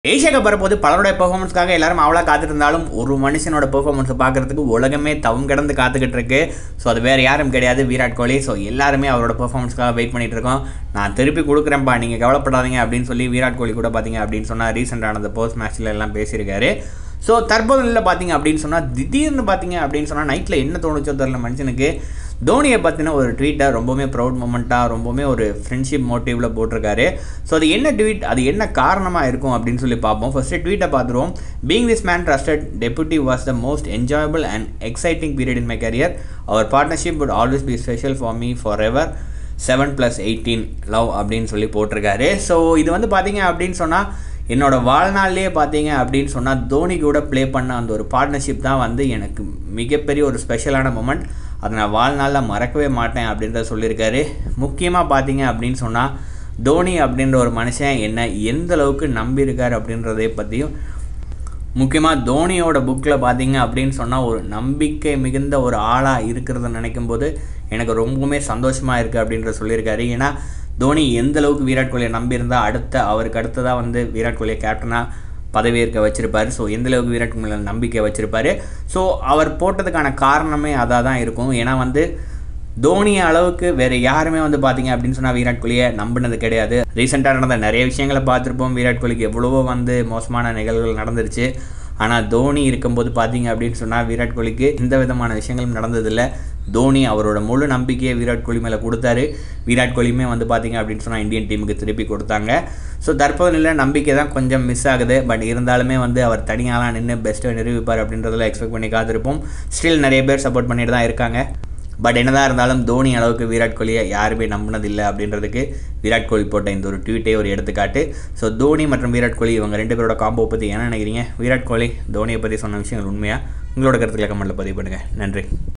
Asia cup வரப்போது பலருடைய பெர்ஃபார்மன்ஸ்க்காக எல்லாரும் அவ்வளோ காத்துட்டு இருந்தாலும் ஒரு மனுஷனோட பெர்ஃபார்மன்ஸை பார்க்கறதுக்கு உலகமே தவம் கிடந்து காத்துக்கிட்டு இருக்கு ஸோ அது வேறு யாரும் கிடையாது விராட் கோலி ஸோ எல்லாருமே அவரோட பெர்ஃபார்மன்ஸ்க்காக வெயிட் பண்ணிட்டு இருக்கோம் நான் திருப்பி கொடுக்குறேன்ப்பா நீங்கள் கவலைப்படாதீங்க அப்படின்னு சொல்லி விராட் கோலி கூட பார்த்தீங்க அப்படின்னு சொன்னால் ரீசெண்டான அந்த போஸ்ட் மேட்ச்சில் எல்லாம் பேசியிருக்காரு ஸோ தற்போது நிலையில் பார்த்தீங்க அப்படின்னு சொன்னால் திடீர்னு பார்த்தீங்க அப்படின்னு சொன்னால் நைட்டில் என்ன தோணுச்சோ தெரியல மனுஷனுக்கு தோனியை பற்றின ஒரு ட்வீட்டை ரொம்பவுமே ப்ரௌட் மூமெண்ட்டாக ரொம்பவுமே ஒரு ஃப்ரெண்ட்ஷிப் மோட்டிவில் போட்டிருக்காரு ஸோ அது என்ன ட்வீட் அது என்ன காரணமாக இருக்கும் அப்படின்னு சொல்லி பார்ப்போம் ஃபஸ்ட்டு ட்வீட்டை பார்த்துருவோம் being this man trusted deputy was the most enjoyable and exciting period in my career our partnership would always be special for me for ever seven plus eighteen love அப்படின்னு சொல்லி போட்டிருக்காரு ஸோ இது வந்து பார்த்தீங்க அப்படின்னு சொன்னால் என்னோட வாழ்நாள்லேயே பார்த்தீங்க அப்படின்னு சொன்னால் தோனி கூட ப்ளே பண்ண அந்த ஒரு பார்ட்னர்ஷிப் தான் வந்து எனக்கு மிகப்பெரிய ஒரு ஸ்பெஷலான மூமெண்ட் அதை நான் வாழ்நாளில் மறக்கவே மாட்டேன் அப்படின்றத சொல்லியிருக்காரு முக்கியமாக பார்த்தீங்க அப்படின்னு சொன்னால் தோனி அப்படின்ற ஒரு மனுஷன் என்ன எந்த அளவுக்கு நம்பியிருக்கார் அப்படின்றதை பற்றியும் முக்கியமாக தோனியோட புக்கில் பார்த்தீங்க அப்படின்னு சொன்னால் ஒரு நம்பிக்கை மிகுந்த ஒரு ஆளாக இருக்கிறத நினைக்கும் போது எனக்கு ரொம்பவுமே சந்தோஷமாக இருக்குது அப்படின்ற சொல்லியிருக்காரு ஏன்னா தோனி எந்த அளவுக்கு விராட் கோலியை நம்பியிருந்தா அடுத்த அவருக்கு அடுத்ததாக வந்து விராட் கோலியை கேப்டனாக பதவியேற்க வச்சிருப்பாரு ஸோ எந்த அளவுக்கு விராட் கோலி மேல நம்பிக்கை வச்சிருப்பாரு ஸோ அவர் போட்டதுக்கான காரணமே அதாக தான் இருக்கும் ஏன்னா வந்து தோனி அளவுக்கு வேறு யாருமே வந்து பார்த்தீங்க அப்படின்னு சொன்னால் விராட் கோலியை நம்பினது கிடையாது ரீசெண்டாக நடந்த நிறைய விஷயங்களை பார்த்துருப்போம் விராட் கோலிக்கு எவ்வளவோ வந்து மோசமான நிகழ்வுகள் நடந்துருச்சு ஆனால் தோனி இருக்கும்போது பார்த்தீங்க அப்படின்னு சொன்னால் விராட் கோலிக்கு எந்த விதமான விஷயங்களும் நடந்ததில்லை தோனி அவரோட முழு நம்பிக்கையை விராட் கோலி மேலே கொடுத்தாரு விராட் கோலியுமே வந்து பார்த்தீங்க அப்படின்னு சொன்னால் இந்தியன் டீமுக்கு திருப்பி கொடுத்தாங்க ஸோ தற்போது நிலை நம்பிக்கை தான் கொஞ்சம் மிஸ் ஆகுது பட் இருந்தாலுமே வந்து அவர் தனியாலாம் நின்று பெஸ்ட்டை நிரூபிப்பார் அப்படின்றதுல எக்ஸ்பெக்ட் பண்ணி காத்திருப்போம் ஸ்டில் நிறைய பேர் சப்போர்ட் பண்ணிட்டு தான் இருக்காங்க பட் என்னதான் இருந்தாலும் தோனி அளவுக்கு விராட் கோலியை யாருமே நம்பினதில்லை அப்படின்றதுக்கு விராட் கோலி போட்ட இந்த ஒரு ட்வீட்டே ஒரு எடுத்துக்காட்டு ஸோ தோனி மற்றும் விராட் கோலி இவங்க ரெண்டு பேரோட காம்போ பற்றி என்ன நினைக்கிறீங்க விராட் கோலி தோனியை பற்றி சொன்ன விஷயங்கள் உண்மையாக உங்களோட கருத்துக்களை கமெண்ட்டில் பதிவு பண்ணுங்கள் நன்றி